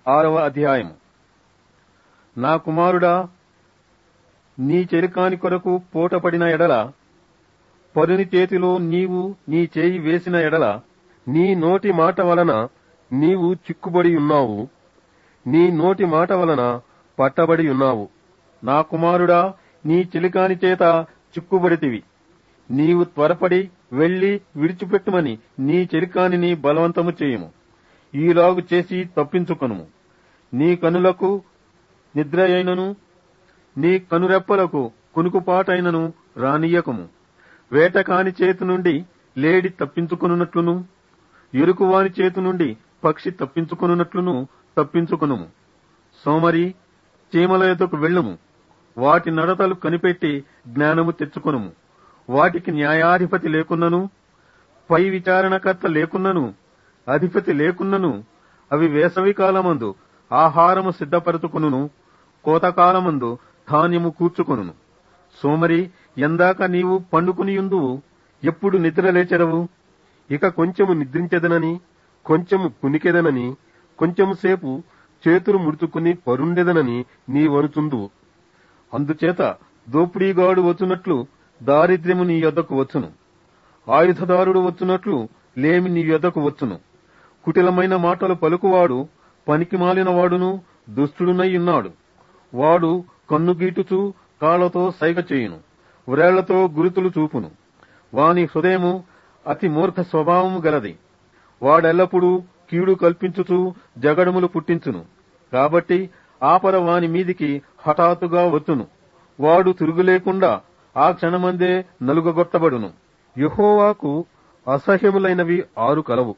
ఆరవ అధ్యాయము నా కుమారుడా నీ చెరికాని కొరకు పూటపడిన ఎడల పరుని చేతిలో నీవు నీ చేయి వేసిన ఎడల నీ నోటి మాట వలన నీవు చిక్కుబడి ఉన్నావు నీ నోటి మాట వలన పట్టబడి ఉన్నావు నా కుమారుడా నీ చిలికాని చేత చిక్కుబడితివి నీవు త్వరపడి వెళ్లి విడిచిపెట్టుమని నీ చెలికానిని బలవంతము చేయుము ఈలాగు చేసి తప్పించుకొనుము నీ కనులకు నిద్ర అయినను నీ కనురెప్పలకు కునుకుపాటైనను రానియకము వేటకాని చేతి నుండి లేడి తప్పించుకొనున్నట్లును ఎరుకువాని చేతి నుండి పక్షి తప్పించుకొనున్నట్లును తప్పించుకొనుము సోమరి చీమల ఎదుకు వెళ్ళుము వాటి నడతలు కనిపెట్టి జ్ఞానము తెచ్చుకొనుము వాటికి న్యాయాధిపతి లేకున్నను పై విచారణకర్త లేకున్నను అధిపతి లేకున్నను అవి వేసవి కాలమందు ఆహారము సిద్ధపరచుకొనును కోతకాలమందు ధాన్యము కూర్చుకొనును సోమరి ఎందాక నీవు పండుకునియుందువు ఎప్పుడు నిద్ర లేచెదవు ఇక కొంచెము నిద్రించెదనని కొంచెము కునికెదనని కొంచెము సేపు చేతులు ముడుచుకుని పరుండెదనని నీవనుచుందువు అందుచేత దోపిడీగాడు వచ్చునట్లు దారిద్ర్యము నీ యొద్దకు వచ్చును ఆయుధదారుడు వచ్చునట్లు లేమి నీ యొద్దకు వచ్చును కుటిలమైన మాటలు పలుకువాడు పనికి మాలిన వాడును దుష్టుడునై ఉన్నాడు వాడు కన్నుగీటుచూ కాళ్లతో సైగ చేయును వ్రేళ్లతో గురుతులు చూపును వాని హృదయము అతి మూర్ఖ స్వభావము గలది వాడెల్లప్పుడూ కీడు కల్పించుచూ జగడములు పుట్టించును కాబట్టి ఆపర వాని మీదికి హఠాత్తుగా వచ్చును వాడు తిరుగులేకుండా ఆ క్షణమందే నలుగగొట్టబడును యహోవాకు అసహ్యములైనవి ఆరు కలవు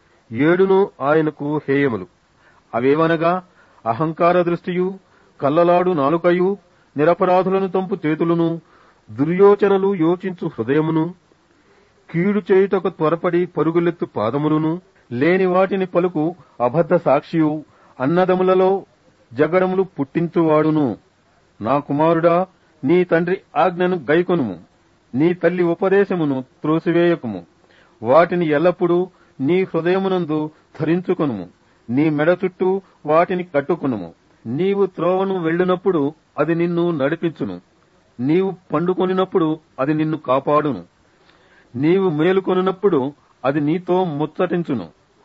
ఏడును ఆయనకు హేయములు అవేవనగా అహంకార దృష్టియు కల్లలాడు నాలుకయు నిరపరాధులను తంపు చేతులను దుర్యోచనలు యోచించు హృదయమును కీడు చేయుటకు త్వరపడి పరుగులెత్తు పాదములను లేని వాటిని పలుకు అబద్ధ సాక్షియు అన్నదములలో జగడములు పుట్టించువాడును నా కుమారుడా నీ తండ్రి ఆజ్ఞను గైకొనుము నీ తల్లి ఉపదేశమును త్రోసివేయకుము వాటిని ఎల్లప్పుడూ నీ హృదయమునందు ధరించుకొనుము నీ మెడ చుట్టూ వాటిని కట్టుకొనుము నీవు త్రోవను వెళ్ళినప్పుడు అది నిన్ను నడిపించును నీవు పండుకొనినప్పుడు అది నిన్ను కాపాడును నీవు మేలుకొనినప్పుడు అది నీతో ముచ్చటించును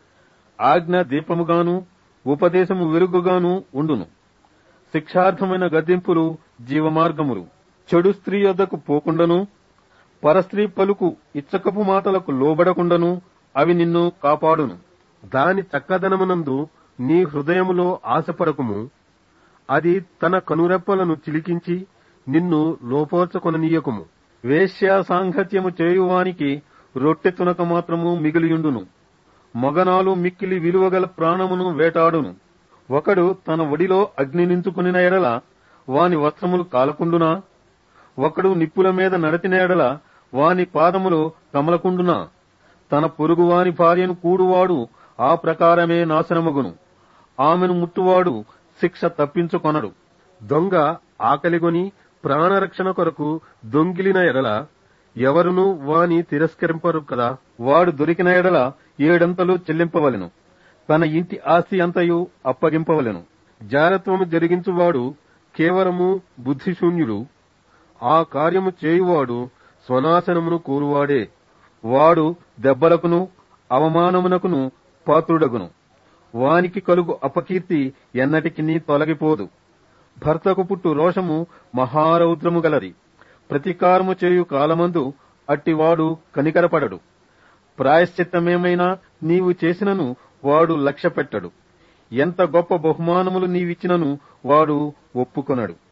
ఆజ్ఞ దీపముగాను ఉపదేశము వెలుగుగాను ఉండును శిక్షార్థమైన గద్దింపులు జీవమార్గములు చెడు స్త్రీ యొద్దకు పోకుండను పరస్త్రీ పలుకు ఇచ్చకపు మాటలకు లోబడకుండను అవి నిన్ను కాపాడును దాని చక్కదనమునందు నీ హృదయములో ఆశపడకుము అది తన కనురెప్పలను చిలికించి నిన్ను లోపోర్చకొననీయకుము వేశ్యా సాంగత్యము చేయువానికి రొట్టె తునక మాత్రము మిగిలియుండును మగనాలు మిక్కిలి విలువగల ప్రాణమును వేటాడును ఒకడు తన ఒడిలో అగ్ని నించుకునిన ఎడల వాని వస్త్రములు కాలకుండునా ఒకడు నిప్పుల మీద నడచిన ఎడల వాని పాదములు కమలకుండునా తన పొరుగువాని భార్యను కూడువాడు ఆ ప్రకారమే నాశనమగును ఆమెను ముట్టువాడు శిక్ష తప్పించుకొనడు దొంగ ఆకలిగొని ప్రాణరక్షణ కొరకు దొంగిలిన ఎడల ఎవరును వాని తిరస్కరింపరు కదా వాడు దొరికిన ఎడల ఏడంతలు చెల్లింపవలెను తన ఇంటి ఆస్తి అంతయు అప్పగింపవలెను జారత్వము జరిగించువాడు కేవలము బుద్ధిశూన్యుడు ఆ కార్యము చేయువాడు స్వనాశనమును కోరువాడే వాడు దెబ్బలకును అవమానమునకును పాత్రుడగును వానికి కలుగు అపకీర్తి ఎన్నటికి తొలగిపోదు భర్తకు పుట్టు రోషము మహారౌద్రము గలది ప్రతీకారము చేయు కాలమందు అట్టివాడు కనికరపడడు ప్రాయశ్చిత్తమేమైనా నీవు చేసినను వాడు లక్ష్య పెట్టడు ఎంత గొప్ప బహుమానములు నీవిచ్చినను వాడు ఒప్పుకొనడు